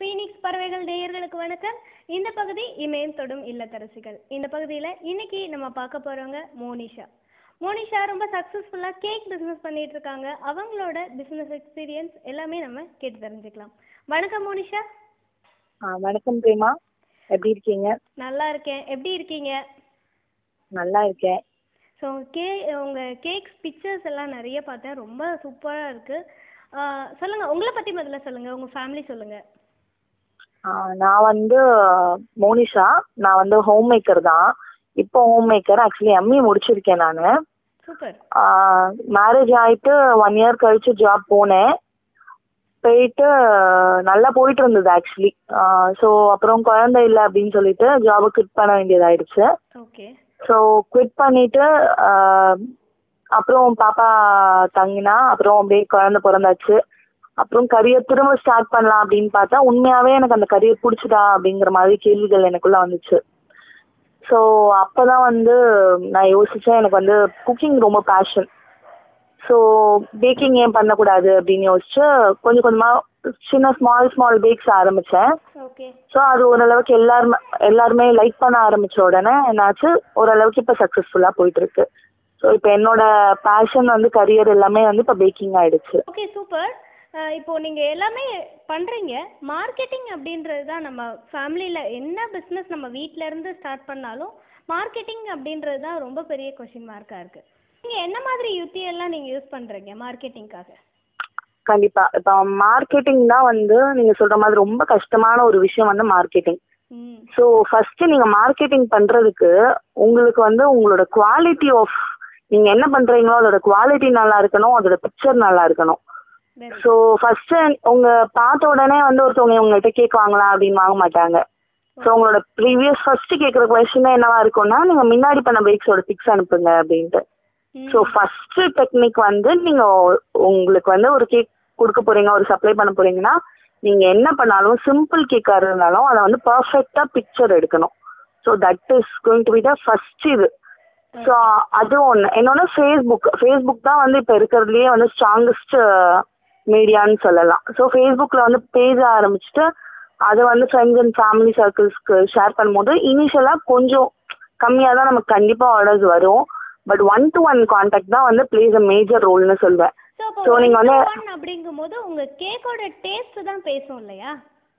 Phoenix பறவைகள் நேயர்களுக்கு வணக்கம் இந்த பகுதி இமயம் தொடும் இல்லத்தரசிகள் இந்த பகுதியில இன்னைக்கு நம்ம பார்க்க போறவங்க மோனிஷா மோனிஷா ரொம்ப சக்சஸ்ஃபுல்லா கேக் பிசினஸ் பண்ணிட்டு இருக்காங்க அவங்களோட பிசினஸ் எக்ஸ்பீரியன்ஸ் எல்லாமே நம்ம கேட்டு தெரிஞ்சுக்கலாம் வணக்கம் மோனிஷா ஆ, வணக்கம் பிரேமா எப்படி இருக்கீங்க நல்லா இருக்கேன் எப்படி இருக்கீங்க நல்லா இருக்கேன் ஸோ கே உங்க கேக்ஸ் பிக்சர்ஸ் எல்லாம் நிறைய பார்த்தேன் ரொம்ப சூப்பரா இருக்கு ஆஹ் சொல்லுங்க உங்களை பத்தி முதல்ல சொல்லுங்க உங்க ஃபேமிலி சொல்லுங்க ஆ, நான் வந்து மோனிஷா நான் வந்து ஹோம் மேக்கர் தான் இப்போ ஹோம் மேக்கர் ஆக்சுவலி எம்இ முடிச்சிருக்கேன் நான் சூப்பர் மேரேஜ் ஆயிட்டு ஒன் இயர் கழிச்சு ஜாப் போனேன் போயிட்டு நல்லா போயிட்டு இருந்தது ஆக்சுவலி ஸோ அப்புறம் குழந்தை இல்லை அப்படின்னு சொல்லிட்டு ஜாபை குவிட் பண்ண வேண்டியதாயிடுச்சு ஓகே ஸோ குவிட் பண்ணிட்டு ஆஹ், அப்புறம் பாப்பா தங்கினா அப்புறம் அப்படியே குழந்தை பிறந்தாச்சு அப்புறம் கரியர் திரும்ப ஸ்டார்ட் பண்ணலாம் அப்படின்னு பார்த்தா உண்மையாவே எனக்கு அந்த கரியர் பிடிச்சதா அப்படிங்கிற மாதிரி கேள்விகள் எனக்குள்ள வந்துச்சு ஸோ அப்பதான் வந்து நான் யோசிச்சேன் எனக்கு வந்து குக்கிங் ரொம்ப பேஷன் ஸோ பேக்கிங் ஏன் பண்ணக்கூடாது அப்படின்னு யோசிச்சு கொஞ்சம் கொஞ்சமா சின்ன ஸ்மால் ஸ்மால் பேக்ஸ் ஆரம்பிச்சேன் ஓகே ஸோ அது ஓரளவுக்கு எல்லாருமே எல்லாருமே லைக் பண்ண ஆரம்பிச்ச உடனே என்னாச்சு ஓரளவுக்கு இப்போ சக்ஸஸ்ஃபுல்லாக போயிட்டு இருக்கு ஸோ இப்போ என்னோட பேஷன் வந்து கரியர் எல்லாமே வந்து இப்போ பேக்கிங் ஆயிடுச்சு ஓகே சூப்பர் இப்போ நீங்க எல்லாமே பண்றீங்க மார்க்கெட்டிங் அப்படின்றது தான் நம்ம ஃபேமிலியில என்ன பிசினஸ் நம்ம வீட்ல இருந்து ஸ்டார்ட் பண்ணாலும் மார்க்கெட்டிங் அப்படின்றது தான் ரொம்ப பெரிய கொஸ்டின் மார்க்கா இருக்கு நீங்க என்ன மாதிரி யுத்தி எல்லாம் நீங்க யூஸ் பண்றீங்க மார்க்கெட்டிங்காக கண்டிப்பா இப்போ மார்க்கெட்டிங் தான் வந்து நீங்க சொல்ற மாதிரி ரொம்ப கஷ்டமான ஒரு விஷயம் வந்து மார்க்கெட்டிங் ம் ஸோ ஃபர்ஸ்ட் நீங்க மார்க்கெட்டிங் பண்றதுக்கு உங்களுக்கு வந்து உங்களோட குவாலிட்டி ஆஃப் நீங்க என்ன பண்றீங்களோ அதோட குவாலிட்டி நல்லா இருக்கணும் அதோட பிக்சர் நல்லா இருக்கணும் வெரி ஸோ ஃபர்ஸ்ட் உங்க பார்த்த உடனே வந்து ஒருத்தவங்க உங்கள்கிட்ட கேக் வாங்கலாம் அப்படின்னு வாங்க மாட்டாங்க ஸோ உங்களோட ப்ரீவியஸ் ஃபர்ஸ்ட் கேட்குற கொஸ்டின் என்னவா இருக்கும்னா நீங்க முன்னாடி பண்ண பைக்ஸோட பிக்ஸ் அனுப்புங்க அப்படின்ட்டு ஸோ ஃபர்ஸ்ட் டெக்னிக் வந்து நீங்க உங்களுக்கு வந்து ஒரு கேக் கொடுக்க போறீங்க ஒரு சப்ளை பண்ண போறீங்கன்னா நீங்க என்ன பண்ணாலும் சிம்பிள் கேக்கா இருந்தாலும் அதை வந்து பர்ஃபெக்டா பிக்சர் எடுக்கணும் so that is going to be the first இது ஸோ அது ஒன்று என்னோட ஃபேஸ்புக் ஃபேஸ்புக் தான் வந்து இப்போ இருக்கிறதுலயே வந்து ஸ்ட்ராங்கஸ்ட் மீடியான்னு சொல்லலாம் ஸோ ஃபேஸ்புக்கில் வந்து பேஜ் ஆரம்பிச்சுட்டு அதை வந்து ஃப்ரெண்ட்ஸ் அண்ட் ஃபேமிலி சர்க்கிள்ஸ்க்கு ஷேர் பண்ணும்போது இனிஷியலாக கொஞ்சம் கம்மியாக தான் நமக்கு கண்டிப்பாக ஆர்டர்ஸ் வரும் but one to one contact தான் வந்து பிளேஸ் அ மேஜர் ரோல்னு சொல்வேன் ஸோ So, இப்போ நீங்க வந்து- ஒன் அப்படிங்கும்போது உங்க கேக்கோட டேஸ்ட் தான் பேசும் இல்லையா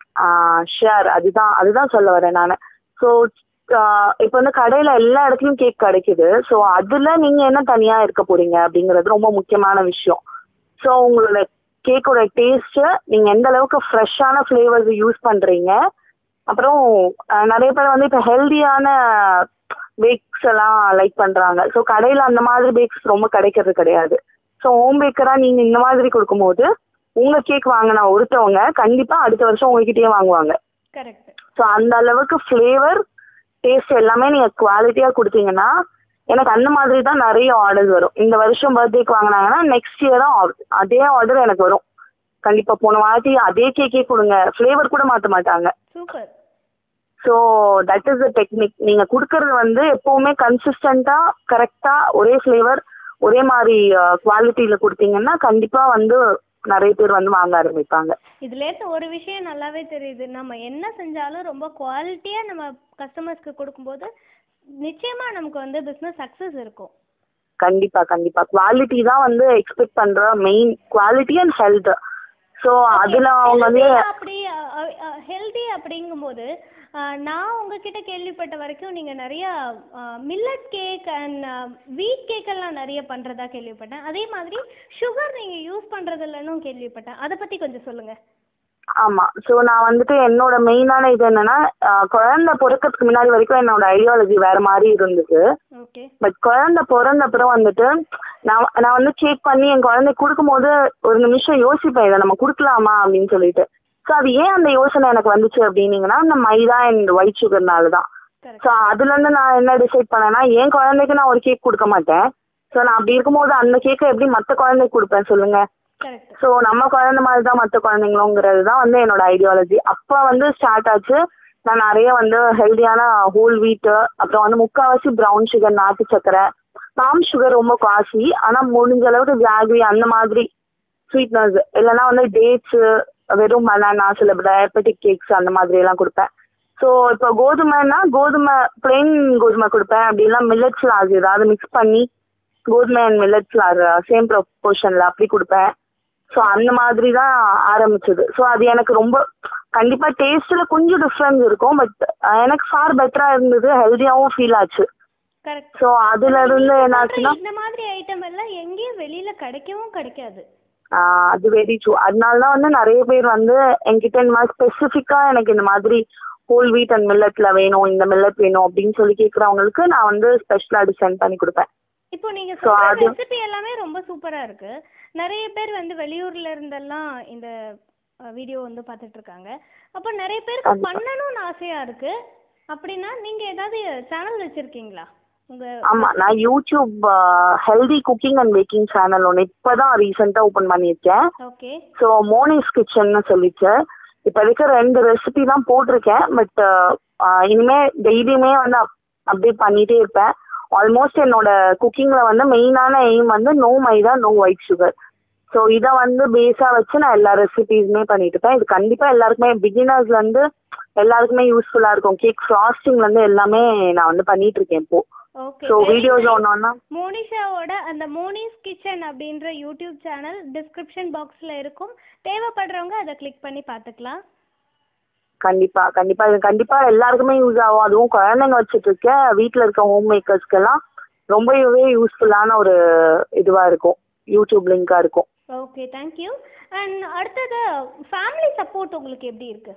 ஷேர் அதுதான் அதுதான் சொல்ல வரேன் நான் ஸோ இப்போ வந்து கடையில எல்லா இடத்துலயும் கேக் கிடைக்குது ஸோ அதுல நீங்க என்ன தனியா இருக்க போறீங்க அப்படிங்கிறது ரொம்ப முக்கியமான விஷயம் ஸோ உங்களோட கேக்கோட டேஸ்ட் நீங்க எந்த அளவுக்கு ஃப்ரெஷ்ஷான ஃபிளேவர்ஸ் யூஸ் பண்றீங்க அப்புறம் அஹ், நிறைய பேர் வந்து இப்போ ஹெல்தியான பேக்ஸ் எல்லாம் லைக் பண்றாங்க ஸோ கடையில அந்த மாதிரி பேக்ஸ் ரொம்ப கிடைக்கிறது கிடையாது ஸோ ஹோம் பேக்கரா நீங்க இந்த மாதிரி கொடுக்கும்போது உங்க கேக் வாங்கின ஒருத்தவங்க கண்டிப்பா அடுத்த வருஷம் உங்ககிட்டயே வாங்குவாங்க கரெக்ட் ஸோ அந்த அளவுக்கு ஃப்ளேவர் டேஸ்ட் எல்லாமே நீங்க குவாலிட்டியா கொடுத்தீங்கன்னா எனக்கு அந்த மாதிரி தான் நிறைய ஆர்டர்ஸ் வரும் இந்த வருஷம் பர்த்டேக்கு வாங்கினாங்கன்னா நெக்ஸ்ட் இயரும் அதே ஆர்டர் எனக்கு வரும் கண்டிப்பா போன வாட்டி அதே கேக்கே கொடுங்க ஃப்ளேவர் கூட மாத்த மாட்டாங்க super so that is the technique நீங்க கொடுக்கறது வந்து எப்பவுமே கன்சிஸ்டண்டா கரெக்டா ஒரே ஃப்ளேவர் ஒரே மாதிரி குவாலிட்டியில கொடுத்தீங்கன்னா கண்டிப்பா வந்து நிறைய பேர் வந்து வாங்க ஆரம்பிப்பாங்க இதுல இருந்து ஒரு விஷயம் நல்லாவே தெரியுது நம்ம என்ன செஞ்சாலும் ரொம்ப குவாலிட்டியா நம்ம கஸ்டமர்ஸ்க்கு கொடுக்கும்போது நிச்சயமா நமக்கு வந்து பிசினஸ் சக்சஸ் இருக்கும் கண்டிப்பா கண்டிப்பா குவாலிட்டி தான் வந்து எக்ஸ்பெக்ட் பண்ற main quality and health so அதுல அவங்க வந்து Healthy அப்படி ஹெல்தி அப்படிங்கும்போது அஹ், நான் உங்ககிட்ட கேள்விப்பட்ட வரைக்கும் நீங்க நிறைய millet cake and wheat cake எல்லாம் நிறைய பண்றதா கேள்விப்பட்டேன் அதே மாதிரி சுகர் நீங்க யூஸ் பண்றது இல்லைன்னு கேள்விப்பட்டேன் அதை பத்தி கொஞ்சம் சொல்லுங்க ஆமா ஸோ நான் வந்துட்டு என்னோட மெயினான இது என்னன்னா ஆஹ் குழந்தை பிறக்கிறதுக்கு முன்னாடி வரைக்கும் என்னோட ஐடியாலஜி வேற மாதிரி இருந்தது ஓகே பட் குழந்தை பிறந்த அப்புறம் வந்துட்டு நான் நான் வந்து செக் பண்ணி என் குழந்தை கொடுக்கும்போது ஒரு நிமிஷம் யோசிப்பேன் இதை நம்ம கொடுக்கலாமா அப்படின்னு சொல்லிட்டு ஸோ அது ஏன் அந்த யோசனை எனக்கு வந்துச்சு அப்படின்னீங்கன்னா இந்த மைதா அண்ட் ஒயிட் சுகர்னால தான் கரெக்ட் ஸோ அதுல இருந்து நான் என்ன டிசைட் பண்ணேன்னா என் குழந்தைக்கு நான் ஒரு கேக் கொடுக்க மாட்டேன் ஸோ நான் அப்படி இருக்கும்போது அந்த கேக்கை எப்படி மற்ற குழந்தைக்கு கொடுப்பேன் சொல்லுங்க கரெக்ட் ஸோ நம்ம குழந்தை மாதிரி தான் மற்ற குழந்தைங்களுங்கிறது தான் வந்து என்னோட ஐடியாலஜி அப்போ வந்து ஸ்டார்ட் ஆச்சு நான் நிறைய வந்து ஹெல்தியான ஹோல் வீட் அப்புறம் வந்து முக்காவாசி ப்ரௌன் சுகர் நாட்டு சக்கரை பாம் சுகர் ரொம்ப காஸ்ட்லி ஆனா முடிஞ்ச அளவுக்கு ஜாகரி அந்த மாதிரி ஸ்வீட்னஸ் இல்லைன்னா வந்து டேட்ஸ் வெறும் பனானா சில டயபெட்டிக் கேக்ஸ் அந்த மாதிரி எல்லாம் கொடுப்பேன் ஸோ இப்போ கோதுமைன்னா கோதுமை பிளெயின் கோதுமை கொடுப்பேன் அப்படிலாம் மில்லட் ஃபிளார் ஏதாவது மிக்ஸ் பண்ணி கோதுமை அண்ட் மில்லட் ஃபிளார் சேம் ப்ரொபோர்ஷன்ல அப்படி கொடுப்பேன் ஸோ அந்த மாதிரி தான் ஆரம்பிச்சது ஸோ அது எனக்கு ரொம்ப கண்டிப்பா டேஸ்ட்ல கொஞ்சம் டிஃப்ரென்ஸ் இருக்கும் பட் எனக்கு ஃபார் பெட்டரா இருந்தது ஹெல்தியாவும் ஃபீல் ஆச்சு கரெக்ட் ஸோ அதுல இருந்து என்னாச்சுன்னா இந்த மாதிரி ஐட்டம் எல்லாம் எங்கேயும் வெளியில கிடைக்கவும் கிடைக்காது ஆஹ் அது வெரி ட்ரூ அதனால தான் வந்து நிறைய பேர் வந்து என்கிட்ட இந்த மாதிரி ஸ்பெசிஃபிக்கா எனக்கு இந்த மாதிரி ஹோல் வீட் அண்ட் மில்லட்ல வேணும் இந்த மில்லட் வேணும் அப்படின்னு சொல்லி கேக்குறவங்களுக்கு நான் வந்து ஸ்பெஷலா டிசைன் பண்ணி கொடுப்பேன் இப்போ நீங்க So, சொல்ற அது- ரெசிபி எல்லாமே ரொம்ப சூப்பரா இருக்கு நிறைய பேர் வந்து வெளியூர்ல இருந்தெல்லாம் இந்த வீடியோ வந்து பார்த்துட்டு இருக்காங்க அப்ப நிறைய பேருக்கு கண்டிப்பா. பண்ணணும்னு ஆசையா இருக்கு அப்படின்னா நீங்க ஏதாவது சேனல் வச்சிருக்கீங்களா உங்க ஆமா நான் YouTube healthy cooking and baking channel ஒன்று இப்பதான் ரீசெண்டா ஓபன் பண்ணியிருக்கேன் ஓகே ஸோ மோனிஸ் கிச்சன்னு சொல்லிச்சு இப்ப இருக்கிற ரெண்டு ரெசிபி தான் போட்டிருக்கேன் பட் இனிமே டெய்லியுமே வந்து அப்- அப்படியே பண்ணிட்டே இருப்பேன் ஆல்மோஸ்ட் என்னோட குக்கிங்ல வந்து மெயினான எய்ம் வந்து no maida no white sugar so இதை வந்து பேஸா வச்சு நான் எல்லா ரெசிபிஸுமே பண்ணிட்டு இருப்பேன் இது கண்டிப்பா எல்லாருக்குமே பிகினர்ஸ்ல இருந்து எல்லாருக்குமே யூஸ்ஃபுல்லா இருக்கும் கேக் ஃப்ராஸ்டிங்ல இருந்து எல்லாமே நான் வந்து பண்ணிட்டு இருக்கேன் இப்போ ஓகே ஸோ வீடியோஸ் ஒன்னொன்னா மோனிஷாவோட அந்த மோனிஸ் கிச்சன் அப்படின்ற யூடியூப் சேனல் டிஸ்கிரிப்ஷன் பாக்ஸ்ல இருக்கும் தேவைப்படுறவங்க அதை கிளிக் பண்ணி பார்த்துக்கலாம் கண்டிப்பா கண்டிப்பா இது கண்டிப்பா எல்லாருக்குமே யூஸ் ஆகும் அதுவும் குழந்தைங்க வச்சுட்டு இருக்க வீட்ல இருக்க ஹோம் மேக்கர்ஸ்க்கு எல்லாம் ரொம்பவே யூஸ்ஃபுல்லான ஒரு இதுவா இருக்கும் யூடியூப் லிங்கா இருக்கும் ஓகே தேங்க்யூ அண்ட் அடுத்தது ஃபேமிலி சப்போர்ட் உங்களுக்கு எப்படி இருக்கு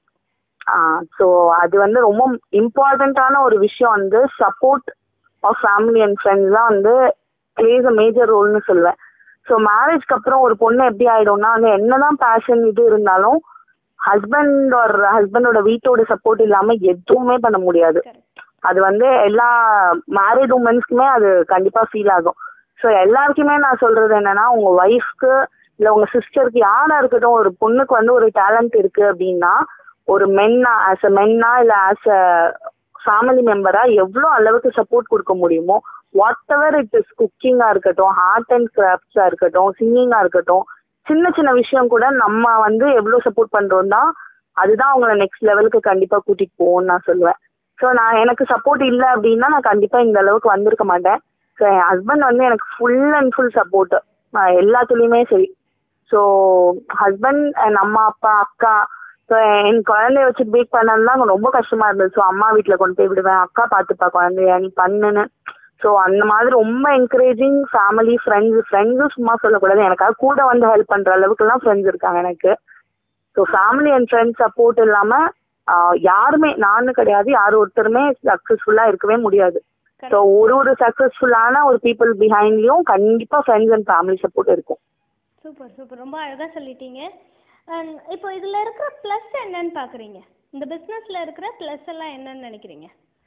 ஸோ அது வந்து ரொம்ப இம்பார்ட்டண்ட்டான ஒரு விஷயம் வந்து support of family and friends தான் வந்து பிளேஸ் அ மேஜர் ரோல்னு சொல்லுவேன் ஸோ மேரேஜ்க்கு அப்புறம் ஒரு பொண்ணு எப்படி ஆயிடும்னா வந்து என்னதான் பேஷன் இது இருந்தாலும் ஹஸ்பண்ட் ஒரு ஹஸ்பண்டோட வீட்டோட சப்போர்ட் இல்லாம எதுவுமே பண்ண முடியாது கரெக்ட் அது வந்து எல்லா மேரிட் உமன்ஸ்க்குமே அது கண்டிப்பா ஃபீல் ஆகும் ஸோ எல்லாருக்குமே நான் சொல்றது என்னன்னா உங்க ஒய்ஃப்க்கு இல்ல உங்க சிஸ்டருக்கு யாரா இருக்கட்டும் ஒரு பொண்ணுக்கு வந்து ஒரு டேலண்ட் இருக்கு அப்படின்னா ஒரு மென்னா ஆஸ் அ மென்னா இல்ல ஆஸ் அ ஃபேமிலி மெம்பரா எவ்வளவு அளவுக்கு சப்போர்ட் கொடுக்க முடியுமோ வாட் எவர் இட் இஸ் குக்கிங்கா இருக்கட்டும் ஆர்ட் அண்ட் கிராஃப்ட்ஸா இருக்கட்டும் சிங்கிங்கா இருக்கட்டும் சின்ன சின்ன விஷயம் கூட நம்ம வந்து எவ்வளவு சப்போர்ட் பண்றோம் தான் அதுதான் அவங்கள நெக்ஸ்ட் லெவலுக்கு கண்டிப்பா கூட்டிட்டு போகும்னு நான் சொல்லுவேன் ஸோ நான் எனக்கு சப்போர்ட் இல்லை அப்படின்னா நான் கண்டிப்பா இந்த அளவுக்கு வந்திருக்க மாட்டேன் ஸோ என் ஹஸ்பண்ட் வந்து எனக்கு ஃபுல் அண்ட் ஃபுல் சப்போர்ட் எல்லாத்துலயுமே சரி ஸோ ஹஸ்பண்ட் என் அம்மா அப்பா அக்கா ஸோ என் குழந்தைய வச்சு பேக் பண்ணதுலாம் ரொம்ப கஷ்டமா இருந்தது ஸோ அம்மா வீட்ல கொண்டு போய் விடுவேன் அக்கா பார்த்துப்பா குழந்தைய நீ பண்ணுன்னு ஸோ அந்த மாதிரி ரொம்ப என்கரேஜிங் ஃபேமிலி ஃப்ரெண்ட்ஸ் ஃப்ரெண்ட்ஸும் சும்மா சொல்லக்கூடாது எனக்காக கூட வந்து ஹெல்ப் பண்ற அளவுக்கு எல்லாம் ஃப்ரெண்ட்ஸ் இருக்காங்க எனக்கு so family and friends support இல்லாம ஆஹ் யாருமே நானு கிடையாது யாரும் ஒருத்தருமே சக்சஸ்ஃபுல்லா இருக்கவே முடியாது ஸோ ஒரு ஒரு சக்சஸ்ஃபுல்லான ஒரு பீப்புள் பிஹைண்ட்லயும் கண்டிப்பா ஃப்ரெண்ட்ஸ் அண்ட் ஃபேமிலி சப்போர்ட் இருக்கும் சூப்பர் சூப்பர் ரொம்ப அழகா சொல்லிட்டீங்க அண்ட் இப்போ இதுல இருக்கிற ப்ளஸ் என்னன்னு பாக்குறீங்க இந்த பிசினஸ்ல இருக்கிற ப்ளஸ் எல்லாம் என்னன்னு நினைக்கிறீங்க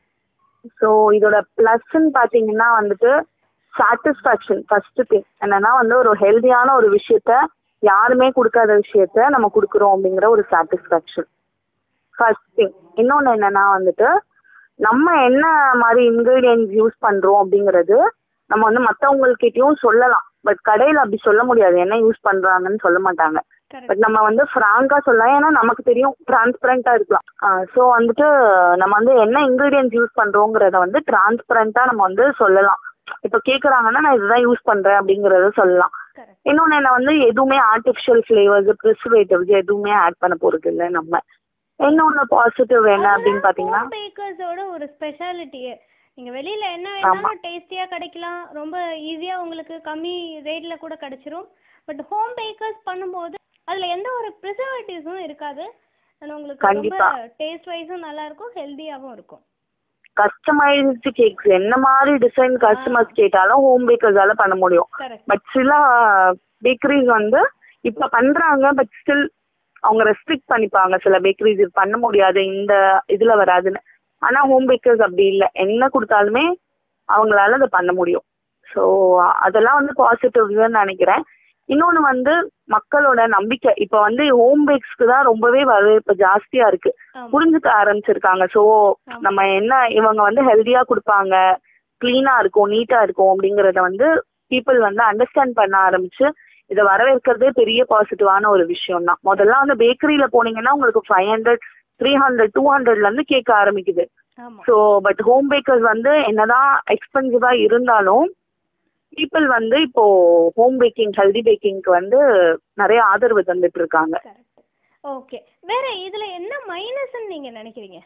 ஸோ இதோட பிளஸ்ன்னு பாத்தீங்கன்னா வந்துட்டு சாட்டிஸ்ஃபேக்ஷன் ஃபர்ஸ்ட் திங் என்னன்னா வந்து ஒரு ஹெல்தியான ஒரு விஷயத்த யாருமே கொடுக்காத விஷயத்த நம்ம கொடுக்குறோம் அப்படிங்கிற ஒரு சாட்டிஸ்ஃபேக்ஷன் ஃபர்ஸ்ட் திங் இன்னொன்னு என்னன்னா வந்துட்டு நம்ம என்ன மாதிரி இன்கிரீடியன்ஸ் யூஸ் பண்றோம் அப்படிங்கிறது நம்ம வந்து மத்தவங்ககிட்டயும் சொல்லலாம் பட் கடையில அப்படி சொல்ல முடியாது என்ன யூஸ் பண்றாங்கன்னு சொல்ல மாட்டாங்க கரெக்ட் பட் நம்ம வந்து ஃப்ராங்கா சொல்லலாம் ஏன்னா நமக்கு தெரியும் டிரான்ஸ்பரண்டா இருக்கலாம் ஸோ வந்துட்டு நம்ம வந்து என்ன இன்கிரீடியன்ஸ் யூஸ் பண்றோங்கிறத வந்து டிரான்ஸ்பரண்டா நம்ம வந்து சொல்லலாம் இப்ப கேக்குறாங்கன்னா நான் இதுதான் யூஸ் பண்றேன் அப்படிங்கறத சொல்லலாம் கரெக்ட் இன்னொன்னு என்ன வந்து எதுவுமே ஆர்டிபிஷியல் ஃபிளேவர்ஸ் ப்ரிசர்வேட்டிவ்ஸ் எதுவுமே ஆட் பண்ண போறது இல்லை நம்ம இன்னொன்னு பாசிட்டிவ் என்ன அப்படின்னு பாத்தீங்கன்னா பேக்கர்ஸோட ஒரு ஸ்பெஷாலிட்டியே நீங்க வெளியில என்ன வேணாலும் டேஸ்டியா கிடைக்கலாம் ரொம்ப ஈஸியா உங்களுக்கு கம்மி ரேட்ல கூட கிடைச்சிரும் பட் ஹோம் பேக்கர்ஸ் பண்ணும்போது அதுல எந்த ஒரு ப்ரிசர்வேட்டிவ்ஸும் இருக்காது ஆனா உங்களுக்கு ரொம்ப கண்டிப்பா. டேஸ்ட் வைஸும் நல்லா இருக்கும் ஹெல்தியாவும் இருக்கும் கஸ்டமைஸ்டு கேக்ஸ் என்ன மாதிரி டிசைன் கஸ்டமர்ஸ் கேட்டாலும் ஹோம் பேக்கர்ஸால பண்ண முடியும் கரெக்ட் பட் சில பேக்கரிஸ் வந்து இப்ப பண்றாங்க பட் ஸ்டில் அவங்க ரெஸ்ட்ரிக்ட் பண்ணிப்பாங்க சில பேக்கரிஸ் இது பண்ண முடியாது இந்த இதுல வராதுன்னு ஆனா ஹோம் பேக்கர்ஸ் அப்படி இல்லை என்ன கொடுத்தாலுமே அவங்களால அதை பண்ண முடியும் ஸோ அதெல்லாம் வந்து பாசிட்டிவ்னு நினைக்கிறேன் இன்னொன்னு வந்து மக்களோட நம்பிக்கை இப்ப வந்து ஹோம் பேக்ஸ்க்கு தான் ரொம்பவே வரவேற்பு ஜாஸ்தியா இருக்கு ஆமா புரிஞ்சுக்க ஆரம்பிச்சிருக்காங்க ஸோ ஆமா. நம்ம என்ன இவங்க வந்து ஹெல்தியா கொடுப்பாங்க கிளீனா இருக்கும் நீட்டா இருக்கும் அப்படிங்கறத வந்து பீப்புள் வந்து அண்டர்ஸ்டாண்ட் பண்ண ஆரம்பிச்சு இதை வரவேற்கிறதே பெரிய பாசிட்டிவான ஒரு விஷயம் தான் முதல்ல வந்து பேக்கரியில போனீங்கன்னா உங்களுக்கு ஃபைவ் ஹண்ட்ரட் த்ரீ ஹண்ட்ரட் டூ ஹண்ட்ரட்ல இருந்து கேட்க ஆரம்பிக்குது ஆமா ஸோ பட் ஹோம் பேக்கர்ஸ் வந்து என்னதான் எக்ஸ்பென்சிவா இருந்தாலும் பீப்புள் வந்து இப்போ ஹோம் பேக்கிங் ஹெல்தி பேக்கிங்க்கு வந்து நிறைய ஆதரவு தந்துட்டு இருக்காங்க கரெக்ட் ஓகே வேற இதுல என்ன மைனஸ்ன்னு நீங்க நினைக்கிறீங்க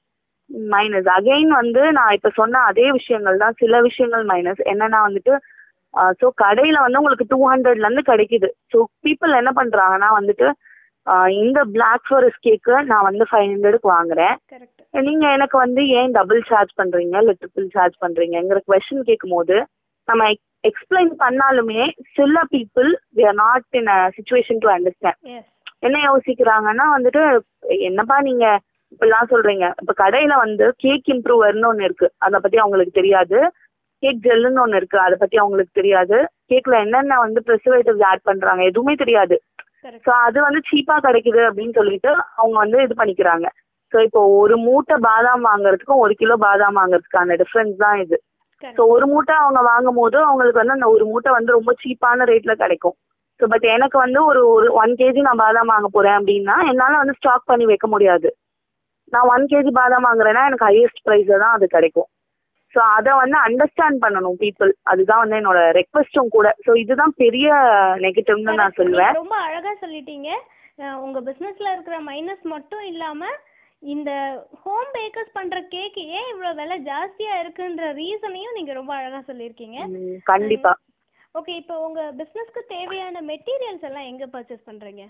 மைனஸ் அகைன் வந்து நான் இப்ப சொன்ன அதே விஷயங்கள் தான் சில விஷயங்கள் மைனஸ் என்னன்னா வந்துட்டு ஸோ கடையில வந்து உங்களுக்கு டூ ஹண்ட்ரட்ல இருந்து கிடைக்குது ஸோ பீப்புள் என்ன பண்றாங்கன்னா வந்துட்டு ஆஹ் இந்த பிளாக் ஃபாரஸ்ட் கேக்கு நான் வந்து ஃபைவ் ஹண்ட்ரடுக்கு வாங்குறேன் கரெக்ட் நீங்க எனக்கு வந்து ஏன் டபுள் சார்ஜ் பண்றீங்க இல்ல ட்ரிபிள் சார்ஜ் பண்றீங்கிற கொஸ்டின் கேட்கும் போது நம்ம எக்ஸ்பிளைன் பண்ணாலுமே சில people we are not in a situation to understand as என்ன யோசிக்கிறாங்கன்னா வந்துட்டு என்னப்பா நீங்க இப்படிலாம் சொல்றீங்க இப்ப கடையில வந்து கேக் இம்ப்ரூவர்னு ஒண்ணு இருக்கு அத பத்தி அவங்களுக்கு தெரியாது கேக் ஜெல்லுன்னு ஒண்ணு இருக்கு அத பத்தி அவங்களுக்கு தெரியாது கேக்ல என்னென்ன வந்து ப்ரிசர்வேட்டிவ்ஸ் ஆட் பண்றாங்க எதுவுமே தெரியாது கரெக்ட் சோ அது வந்து சீப்பா கிடைக்குது அப்படின்னு சொல்லிட்டு அவங்க வந்து இது பண்ணிக்கிறாங்க சோ இப்போ ஒரு மூட்டை பாதாம் வாங்குறதுக்கும் ஒரு கிலோ பாதாம் வாங்குறதுக்கான டிஃபரன்ஸ் தான் இது சோ கரெக்ட் ஒரு மூட்டை அவங்க வாங்கும் போது அவங்களுக்கு வந்து அந்த ஒரு மூட்டை வந்து ரொம்ப சீப்பான ரேட்ல கிடைக்கும் ஸோ பட் எனக்கு வந்து ஒரு ஒரு ஒன் கேஜி நான் பாதாம் வாங்க போறேன் அப்படின்னா என்னால வந்து ஸ்டாக் பண்ணி வைக்க முடியாது நான் ஒன் கேஜி பாதாம் வாங்குறேன்னா எனக்கு ஹையஸ்ட் ப்ரைஸ்ல தான் அது கிடைக்கும் ஸோ அதை வந்து அண்டர்ஸ்டாண்ட் பண்ணணும் பீப்புள் அதுதான் வந்து என்னோட ரெக்வஸ்டும் கூட ஸோ இதுதான் பெரிய நெகட்டிவ்னு நான் சொல்லுவேன் நீங்க ரொம்ப அழகா சொல்லிட்டீங்க அஹ் உங்க பிசினஸ்ல இருக்கிற மைனஸ் மட்டும் இல்லாம இந்த ஹோம் பேக்கர்ஸ் பண்ற கேக் ஏன் இவ்வளவு விலை ஜாஸ்தியா இருக்குன்ற ரீசனையும் நீங்க ரொம்ப அழகா சொல்லியிருக்கீங்க உம், கண்டிப்பா ஓகே இப்போ உங்க பிசினஸ்க்கு தேவையான மெட்டீரியல்ஸ் எல்லாம் எங்க பர்ச்சேஸ் பண்றீங்க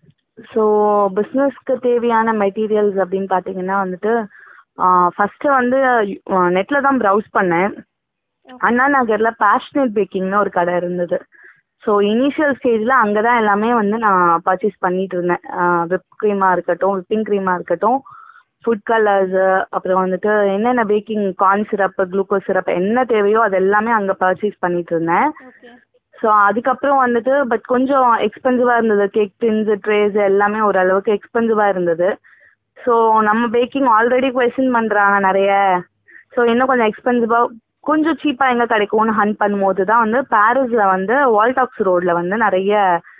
ஸோ பிஸ்னஸ்க்கு தேவையான மெட்டீரியல்ஸ் அப்படின்னு பார்த்தீங்கன்னா வந்துட்டு ஃபர்ஸ்ட் வந்து நெட்ல தான் ப்ரௌஸ் பண்ணேன் அண்ணா நகர்ல பேஷனேட் பேக்கிங்னு ஒரு கடை இருந்தது ஸோ இனிஷியல் ஸ்டேஜ்ல அங்கதான் எல்லாமே வந்து நான் பர்ச்சேஸ் பண்ணிட்டு இருந்தேன் விப் க்ரீமா இருக்கட்டும் விப்பிங் க்ரீமா இருக்கட்டும் ஃபுட் கலர்ஸ் அப்புறம் வந்துட்டு என்னென்ன baking corn syrup glucose syrup என்ன தேவையோ அது எல்லாமே அங்க பர்ச்சேஸ் பண்ணிட்டு இருந்தேன் ஓகே ஸோ அதுக்கப்புறம் வந்துட்டு பட் கொஞ்சம் எக்ஸ்பென்சிவா இருந்தது கேக் டின்ஸ் ட்ரேஸ் எல்லாமே ஓரளவுக்கு எக்ஸ்பென்சிவா இருந்தது ஸோ நம்ம பேக்கிங் ஆல்ரெடி கொஸ்டின் பண்றாங்க நிறைய ஸோ இன்னும் கொஞ்சம் எக்ஸ்பென்சிவா கொஞ்சம் சீப்பா எங்க கிடைக்கும்னு ஹண்ட் பண்ணும்போது தான் வந்து பாரிஸ்ல வந்து வால்டாக்ஸ் ரோட்ல வந்து நிறைய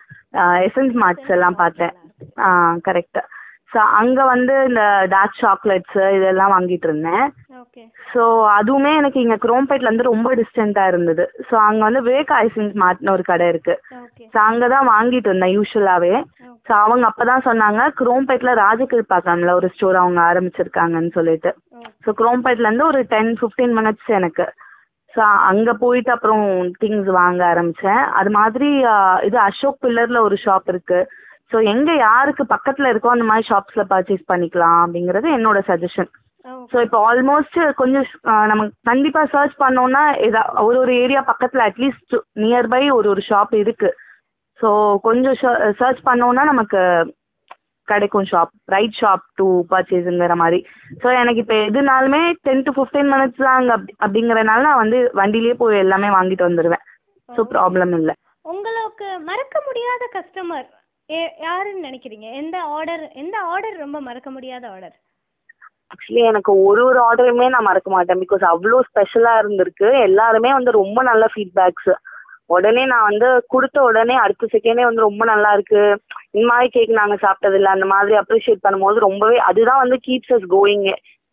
எசன்ஸ் மார்ட்ஸ் எல்லாம் பார்த்தேன் கரெக்ட் ஸோ அங்க வந்து இந்த டார்க் சாக்லேட்ஸ் இதெல்லாம் வாங்கிட்டு இருந்தேன் ஓகே ஸோ அதுவுமே எனக்கு இங்க குரோம்பேட்ல இருந்து ரொம்ப டிஸ்டன்டா இருந்தது ஸோ அங்க வந்து வேக் ஐசிங்ஸ் மார்ட்னு ஒரு கடை இருக்கு ஓகே ஸோ அங்கதான் வாங்கிட்டு இருந்தேன் யூஸ்வலாவே ஸோ அவங்க அப்பதான் சொன்னாங்க குரோம்பேட்ல ராஜகிருப்பாக்கம்ல ஒரு ஸ்டோர் அவங்க ஆரம்பிச்சிருக்காங்கன்னு சொல்லிட்டு ஸோ குரோம்பேட்ல இருந்து ஒரு டென் ஃபிஃப்டீன் மினிட்ஸ் எனக்கு ஸோ அங்க போயிட்டு அப்புறம் திங்ஸ் வாங்க ஆரம்பிச்சேன் அது மாதிரி ஆஹ், இது அசோக் பில்லர்ல ஒரு ஷாப் இருக்கு ஸோ எங்க யாருக்கு பக்கத்துல இருக்கோ அந்த மாதிரி ஷாப்ஸ்ல பர்ச்சேஸ் பண்ணிக்கலாம் அப்படிங்கறது என்னோட சஜஷன் ஸோ இப்போ ஆல்மோஸ்ட் கொஞ்சம் ஆஹ், நம்ம கண்டிப்பா சர்ச் பண்ணோம்னா ஏதா ஒரு ஒரு ஏரியா பக்கத்துல அட்லீஸ்ட் நியர்பை ஒரு ஒரு ஷாப் இருக்கு ஸோ கொஞ்சம் சர்ச் பண்ணோம்னா நமக்கு கிடைக்கும் ஷாப் ரைட் ஷாப் டு பர்ச்சேஸுங்கிற மாதிரி ஸோ எனக்கு இப்போ எதுனாலுமே டென் டு ஃபிஃப்டீன் மினிட்ஸ் தான் அங்க அப்படி- அப்படிங்கறனால நான் வந்து வண்டியிலேயே போய் எல்லாமே வாங்கிட்டு வந்துடுவேன் ஸோ ப்ராப்ளம் இல்லை உங்களுக்கு மறக்க முடியாத கஸ்டமர் யாருன்னு நினைக்கிறீங்க எந்த ஆர்டர் எந்த ஆர்டர் ரொம்ப மறக்க முடியாத ஆர்டர் ஆக்சுவலி எனக்கு ஒரு ஒரு ஆர்டருமே நான் மறக்க மாட்டேன் பிகாஸ் அவ்வளோ ஸ்பெஷலா இருந்திருக்கு எல்லாருமே வந்து ரொம்ப நல்ல ஃபீட்பேக்ஸ் உடனே நான் வந்து கொடுத்த உடனே அடுத்த செகண்டே வந்து ரொம்ப நல்லா இருக்கு இந்த மாதிரி கேக் நாங்க சாப்பிட்டது இல்ல அந்த மாதிரி அப்ரிஷியேட் பண்ணும்போது ரொம்பவே அதுதான் வந்து கீப்ஸ் அஸ் கோயிங்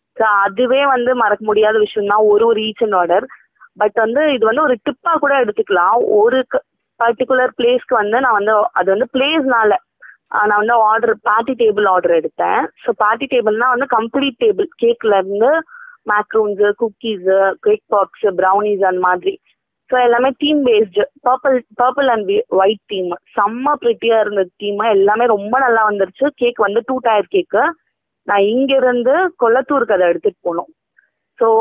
அதுவே வந்து மறக்க முடியாத விஷயம் தான் ஒரு ஒரு ஈச் அண்ட் ஆர்டர் பட் வந்து இது வந்து ஒரு டிப்பா கூட எடுத்துக்கலாம் ஒரு பர்டிகுலர் பிளேஸ்க்கு வந்து நான் வந்து அது வந்து பிளேஸ்னால நான் வந்து ஆர்டர் பார்ட்டி டேபிள் ஆர்டர் எடுத்தேன் ஸோ பார்ட்டி டேபிள்னா வந்து கம்ப்ளீட் டேபிள் கேக்ல இருந்து macarons cookies cake box brownies அந்த மாதிரி ஸோ எல்லாமே theme based purple purple and white theme செம்ம ப்ரிட்டியா இருந்த தீம் எல்லாமே ரொம்ப நல்லா வந்துருச்சு கேக் வந்து டூ டயர் கேக்கு நான் இங்க இருந்து கொளத்தூருக்கு அதை எடுத்துட்டு போனோம் ஸோ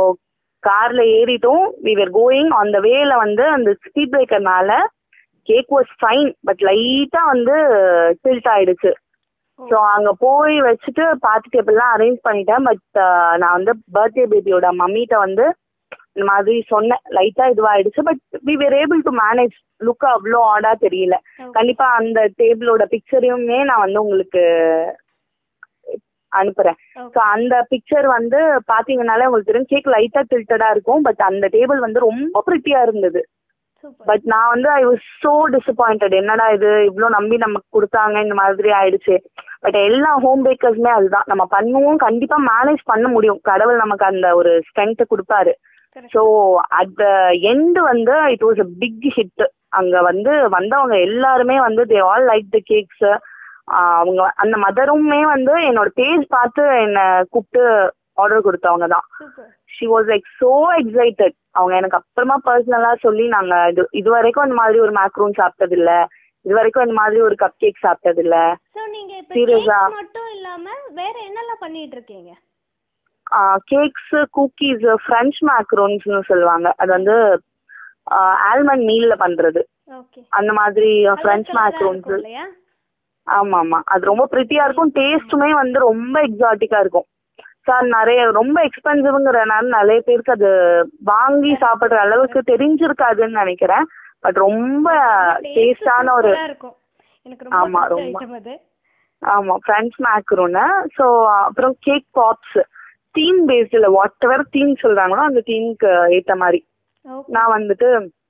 கார்ல ஏறிட்டோம் வி வேர் கோயிங் அந்த வேல வந்து அந்த ஸ்பீட் பிரேக்கர்னால கேக் வாஸ் ஃபைன் பட் லைட்டா வந்து டில்ட் ஆயிடுச்சு ஸோ அங்க போய் வச்சுட்டு பார்ட்டி டேபிள்லாம் அரேஞ்ச் பண்ணிட்டேன் பட் நான் வந்து பர்த்டே பேபியோட மம்மிட்ட வந்து இந்த மாதிரி சொன்னேன் லைட்டா இதுவாயிடுச்சு but we were able to manage look அவ்வளோ ஆடா தெரியல கண்டிப்பா அந்த டேபிளோட பிக்சரையுமே நான் வந்து உங்களுக்கு அனுப்புறேன் ஸோ அந்த பிக்சர் வந்து பாத்தீங்கன்னாலே உங்களுக்கு தெரியும் கேக் லைட்டா டில்டடா இருக்கும் பட் அந்த டேபிள் வந்து ரொம்ப ப்ரிட்டியா இருந்தது சூப்பர் பட் நான் வந்து ஐ வாஸ் சோ டிசப்பாயிண்டட் என்னடா இது இவ்ளோ நம்பி நமக்கு கொடுத்தாங்க இந்த மாதிரி ஆயிடுச்சு பட் எல்லா ஹோம் பேக்கர்ஸ்மே அதுதான் நம்ம பண்ணுவோம் கண்டிப்பா மேனேஜ் பண்ண முடியும் கடவுள் நமக்கு அந்த ஒரு ஸ்ட்ரென்த் கொடுப்பாரு Correct. So at the end வந்து it was a big hit அங்க வந்து வந்தவங்க எல்லாருமே வந்து they all like the cakes அவங்க அந்த மதருமே வந்து என்னோட பேஜ் பார்த்து என்ன கூப்பிட்டு ஆர்டர் கொடுத்தவங்க தான் super she was like so excited அவங்க எனக்கு அப்புறமா பர்சனலா சொல்லி நாங்க இது இது வரைக்கும் இந்த மாதிரி ஒரு மேக்ரூன் சாப்பிட்டது இல்ல இது வரைக்கும் இந்த மாதிரி ஒரு கப் கேக் சாப்பிட்டது இல்ல சோ நீங்க இப்ப Serious ஆ? கேக் மட்டும் இல்லாம வேற என்னெல்லாம் பண்ணிட்டு இருக்கீங்க கேக்ஸ் குக்கீஸ் ஃப்ரெஞ்ச் மேக்ரோன்ஸ்னு சொல்லுவாங்க அது வந்து ஆல்மண்ட் மீல்ல பண்றது ஓகே அந்த மாதிரி ஃப்ரெஞ்ச் மேக்ரோன்ஸ் இல்லையா ஆமா ஆமா அது ரொம்ப பிரிட்டியா இருக்கும் டேஸ்ட்டுமே வந்து ரொம்ப எக்ஸாட்டிக்கா இருக்கும் சார் நிறைய ரொம்ப எக்ஸ்பென்சிவ்ங்கிறனால நிறைய பேருக்கு அது வாங்கி சாப்பிடுற அளவுக்கு தெரிஞ்சிருக்காதுன்னு நினைக்கிறேன் பட் ரொம்ப டேஸ்டான ஒரு சூப்பரா இருக்கும் எனக்கு ரொம்ப ஆமா, பிடிச்ச ரொம்ப. item அது ஆமா ஃப்ரெஞ்ச் மேக்ரோனு ஸோ அப்புறம் கேக் பாப்ஸ் தீம் பேஸ்ட்ல வாட் எவர் தீம் சொல்றாங்களோ அந்த தீம்க்கு ஏத்த மாதிரி ஓகே நான் வந்துட்டு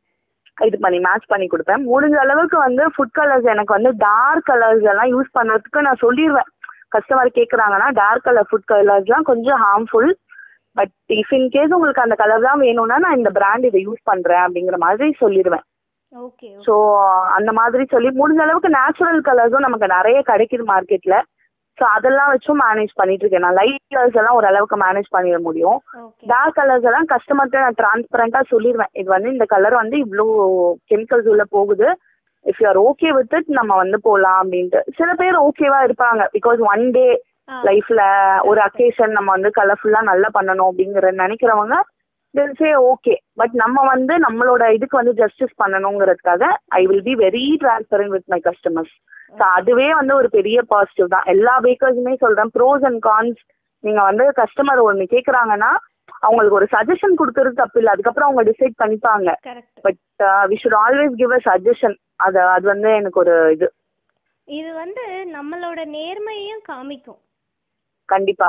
இது பண்ணி மேட்ச் பண்ணி கொடுப்பேன் முடிஞ்ச அளவுக்கு வந்து ஃபுட் கலர்ஸ் எனக்கு வந்து டார்க் கலர்ஸ் எல்லாம் யூஸ் பண்றதுக்கு நான் சொல்லிடுவேன் கஸ்டமர் கேக்குறாங்கன்னா டார்க் கலர் ஃபுட் கலர்ஸ்லாம் கொஞ்சம் harmful but if in case உங்களுக்கு அந்த கலர் தான் வேணும்னா நான் இந்த பிராண்ட் இதை யூஸ் பண்றேன் அப்படிங்கிற மாதிரி சொல்லிடுவேன் ஓகே சோ அந்த மாதிரி சொல்லி முடிஞ்ச அளவுக்கு நேச்சுரல் கலர்ஸும் நமக்கு நிறைய கிடைக்குது மார்க்கெட்ல சோ அதெல்லாம் வச்சும் மேனேஜ் பண்ணிட்டு இருக்கேன் நான் லைட் கலர்ஸ் எல்லாம் ஓரளவுக்கு மேனேஜ் பண்ணிட முடியும் ஓகே டார்க் கலர்ஸ் எல்லாம் கஸ்டமர்கிட்ட நான் டிரான்ஸ்பரண்டா சொல்லிடுவேன் இது வந்து இந்த கலர் வந்து இவ்ளோ கெமிக்கல்ஸ் உள்ள போகுது if you are okay with it நம்ம வந்து போலாம் அப்படின்ட்டு சில பேர் ஓகேவா இருப்பாங்க பிகாஸ் ஒன் டே லைஃப்ல ஒரு அக்கேஷன் நம்ம வந்து கலர்ஃபுல்லா நல்லா பண்ணணும் அப்படிங்கிற நினைக்கிறவங்க சே ஓகே பட் நம்ம வந்து நம்மளோட இதுக்கு வந்து ஜஸ்டிஸ் பண்ணணுங்கிறதுக்காக I will be very transparent with my customers so அதுவே வந்து ஒரு பெரிய பாசிட்டிவ் தான் எல்லா பேக்கர்ஸுமே சொல்றேன் ப்ரோஸ் அண்ட் கான்ஸ் நீங்க வந்து கஸ்டமர் ஒண்ணு கேக்குறாங்கன்னா அவங்களுக்கு ஒரு சஜஷன் கொடுக்கறது தப்பு இல்லை அதுக்கப்புறம் அவங்க டிசைட் பண்ணிப்பாங்க correct but we should always give a suggestion அது அது வந்து எனக்கு ஒரு இது இது வந்து நம்மளோட நேர்மையையும் காமிக்கும் கண்டிப்பா